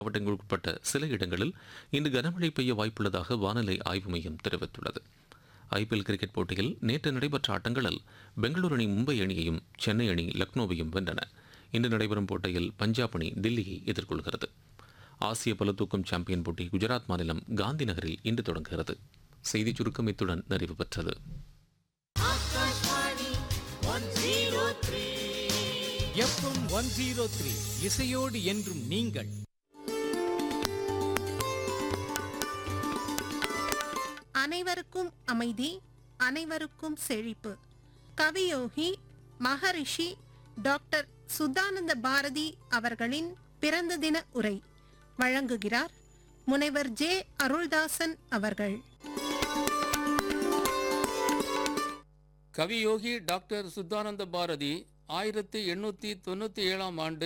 மாவட்டங்களுக்குட்பட்ட சில இடங்களில் இன்று கனமழை பெய்ய வாய்ப்புள்ளதாக வானிலை ஆய்வு மையம் தெரிவித்துள்ளது ஐபிஎல் கிரிக்கெட் போட்டியில் நேற்று நடைபெற்ற ஆட்டங்களில் பெங்களூரு அணி மும்பை அணியையும் சென்னை அணி லக்னோவையும் வென்றன இன்று நடைபெறும் போட்டியில் பஞ்சாப் அணி தில்லியை எதிர்கொள்கிறது ஆசிய பளுதூக்கும் சாம்பியன் போட்டி குஜராத் மாநிலம் காந்தி நகரில் இன்று தொடங்குகிறது செய்திச் சுருக்கம் இத்துடன் நிறைவு பெற்றது Akashvani one zero three FM one zero three இசையோடு என்றும் நீங்கள் அனைவருக்கும் அமைதி அனைவருக்கும் செழிப்பு கவியோகி மகரிஷி டாக்டர் சுத்தானந்த பாரதி அவர்களின் பிறந்த தின உரை வழங்குகிறார் முனைவர் ஜே அருள்தாசன் அவர்கள் கவியோகி டாக்டர் சுத்தானந்த பாரதி ஆயிரத்தி எண்ணூற்றி தொண்ணூற்றி ஏழாம் ஆண்டு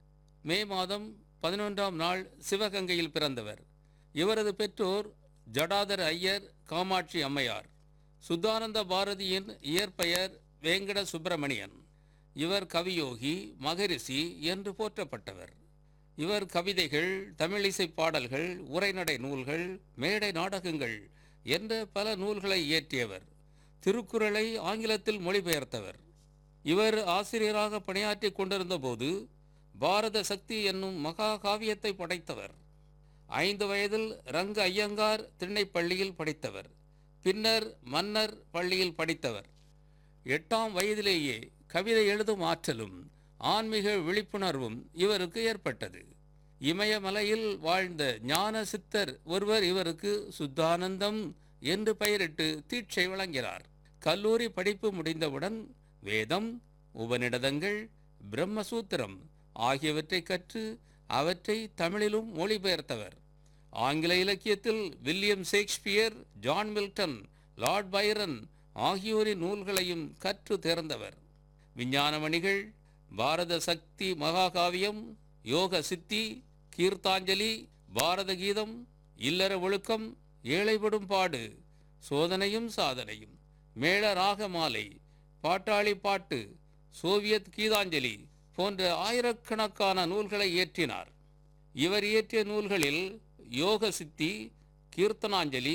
மே மாதம் பதினொன்றாம் நாள் சிவகங்கையில் பிறந்தவர் இவரது பெற்றோர் ஜடாதர் ஐயர் காமாட்சி அம்மையார் சுத்தானந்த பாரதியின் இயற்பெயர் வேங்கட சுப்பிரமணியன் இவர் கவியோகி மகரிஷி என்று போற்றப்பட்டவர் இவர் கவிதைகள் தமிழிசை பாடல்கள் உரைநடை நூல்கள் மேடை நாடகங்கள் என்ற பல நூல்களை இயற்றியவர் திருக்குறளை ஆங்கிலத்தில் மொழிபெயர்த்தவர் இவர் ஆசிரியராக பணியாற்றிக் கொண்டிருந்த போது பாரத சக்தி என்னும் மகா காவியத்தை படைத்தவர் ஐந்து வயதில் ரங்க ஐயங்கார் திண்ணைப்பள்ளியில் படித்தவர் பின்னர் மன்னர் பள்ளியில் படித்தவர் எட்டாம் வயதிலேயே கவிதை எழுதும் ஆற்றலும் ஆன்மீக விழிப்புணர்வும் இவருக்கு ஏற்பட்டது இமயமலையில் வாழ்ந்த ஞான சித்தர் ஒருவர் இவருக்கு சுத்தானந்தம் என்று பெயரிட்டு தீட்சை வழங்கினார் கல்லூரி படிப்பு முடிந்தவுடன் வேதம் உபநிடதங்கள் பிரம்மசூத்திரம் ஆகியவற்றை கற்று அவற்றை தமிழிலும் மொழிபெயர்த்தவர் ஆங்கில இலக்கியத்தில் William Shakespeare John Milton Lord Byron ஆகியோரின் நூல்களையும் கற்று தேர்ந்தவர் விஞ்ஞானமணிகள் பாரத சக்தி மகாகாவியம் யோக சித்தி கீர்த்தாஞ்சலி பாரத கீதம் இல்லற ஒழுக்கம் ஏழைப்படும் பாடு சோதனையும் சாதனையும் மேள ராக மாலை பாட்டாளி பாட்டு சோவியத் கீதாஞ்சலி போன்ற ஆயிரக்கணக்கான நூல்களை இயற்றினார் இவர் இயற்றிய நூல்களில் யோக சித்தி கீர்த்தனாஞ்சலி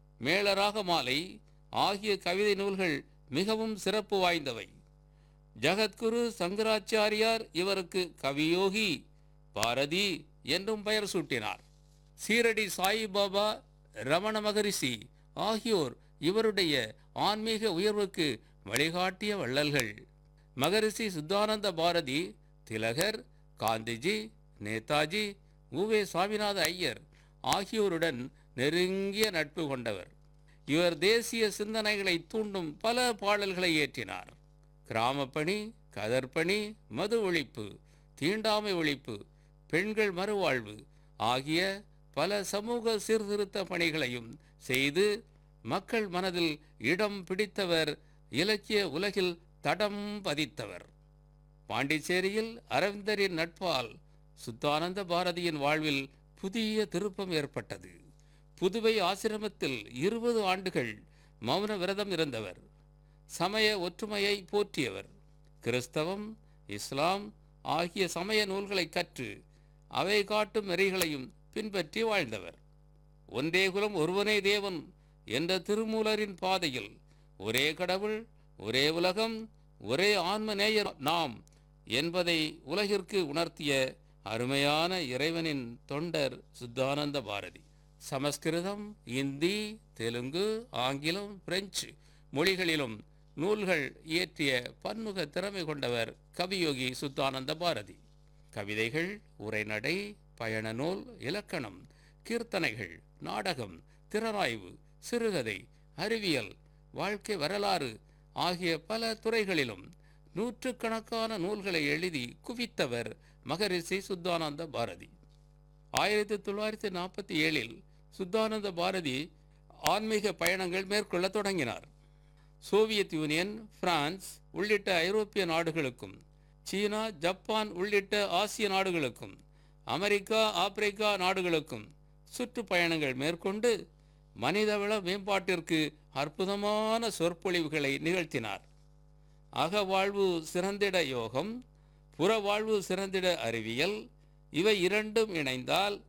மேளராக மாலை ஆகிய கவிதை நூல்கள் மிகவும் சிறப்பு வாய்ந்தவை ஜகத்குரு சங்கராச்சாரியார் இவருக்கு கவியோகி பாரதி என்றும் பெயர் சூட்டினார் சீரடி சாயிபாபா ரமண மகரிஷி ஆகியோர் இவருடைய ஆன்மீக உயர்வுக்கு வழிகாட்டிய வள்ளல்கள் மகரிஷி சுத்தானந்த பாரதி திலகர் காந்திஜி நேதாஜி உவே சாமிநாத ஐயர் ஆகியோருடன் நெருங்கிய நட்பு கொண்டவர் இவர் தேசிய சிந்தனைகளை தூண்டும் பல பாடல்களை இயற்றினார் கிராமப்பணி கதர்ப்பணி மது ஒழிப்பு தீண்டாமை ஒழிப்பு பெண்கள் மறுவாழ்வு ஆகிய பல சமூக சீர்திருத்த பணிகளையும் செய்து மக்கள் மனதில் இடம் பிடித்தவர் இலக்கிய உலகில் தடம் பதித்தவர் பாண்டிச்சேரியில் அரவிந்தரின் நட்பால் சுத்தானந்த பாரதியின் வாழ்வில் புதிய திருப்பம் ஏற்பட்டது புதுவை ஆசிரமத்தில் இருபது ஆண்டுகள் மௌன விரதம் இருந்தவர் சமய ஒற்றுமையை போற்றியவர் கிறிஸ்தவம் இஸ்லாம் ஆகிய சமய நூல்களை கற்று அவை காட்டும் நெறிகளையும் பின்பற்றி வாழ்ந்தவர் ஒன்றே குலம் ஒருவனே தேவன் என்ற திருமூலரின் பாதையில் ஒரே கடவுள் ஒரே உலகம் ஒரே ஆன்ம நேயர் நாம் என்பதை உலகிற்கு உணர்த்திய அருமையான இறைவனின் தொண்டர் சுத்தானந்த பாரதி சமஸ்கிருதம் இந்தி தெலுங்கு ஆங்கிலம் பிரெஞ்சு மொழிகளிலும் நூல்கள் இயற்றிய பன்முக திறமை கொண்டவர் கவியோகி சுத்தானந்த பாரதி கவிதைகள் உரைநடை பயண நூல் இலக்கணம் கீர்த்தனைகள் நாடகம் திறனாய்வு சிறுகதை அறிவியல் வாழ்க்கை வரலாறு ஆகிய பல துறைகளிலும் நூற்றுக்கணக்கான நூல்களை எழுதி குவித்தவர் மகரிஷி சுத்தானந்த பாரதி ஆயிரத்தி தொள்ளாயிரத்தி நாற்பத்தி ஏழில் சுத்தானந்த பாரதி ஆன்மீக பயணங்கள் மேற்கொள்ள தொடங்கினார் சோவியத் யூனியன் பிரான்ஸ் உள்ளிட்ட ஐரோப்பிய நாடுகளுக்கும் சீனா ஜப்பான் உள்ளிட்ட ஆசிய நாடுகளுக்கும் அமெரிக்கா ஆப்பிரிக்கா நாடுகளுக்கும் சுற்றுப்பயணங்கள் மேற்கொண்டு மனிதவள மேம்பாட்டிற்கு அற்புதமான சொற்பொழிவுகளை நிகழ்த்தினார் அகவாழ்வு சிறந்திட யோகம் புறவாழ்வு சிறந்திட அறிவியல் இவை இரண்டும் இணைந்தால்